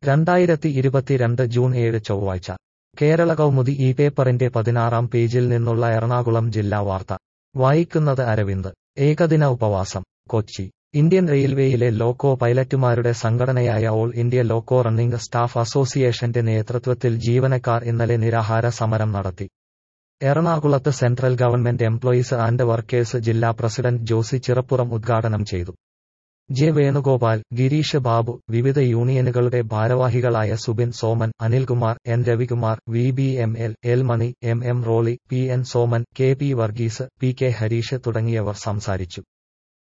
രണ്ടായിരത്തി ഇരുപത്തിരണ്ട് ജൂൺ ഏഴ് ചൊവ്വാഴ്ച കേരള കൗമുദി ഈ പേപ്പറിന്റെ പതിനാറാം പേജിൽ നിന്നുള്ള എറണാകുളം ജില്ലാ വാർത്ത വായിക്കുന്നത് അരവിന്ദ് ഏകദിന ഉപവാസം കൊച്ചി ഇന്ത്യൻ റെയിൽവേയിലെ ലോക്കോ പൈലറ്റുമാരുടെ സംഘടനയായ all India loco running staff അസോസിയേഷന്റെ നേതൃത്വത്തിൽ ജീവനക്കാർ ഇന്നലെ നിരാഹാര സമരം നടത്തി എറണാകുളത്ത് central government employees and workers ജില്ലാ പ്രസിഡന്റ് ജോസി ചിറപ്പുറം ഉദ്ഘാടനം ചെയ്തു ജെ വേണുഗോപാൽ ഗിരീഷ് ബാബു വിവിധ യൂണിയനുകളുടെ ഭാരവാഹികളായ Subin Soman Anilkumar N Ravikumar V B M L L Mani M M Roly P N Soman K P Varghese P K Harish തുടങ്ങിയവർ സംസാരിച്ചു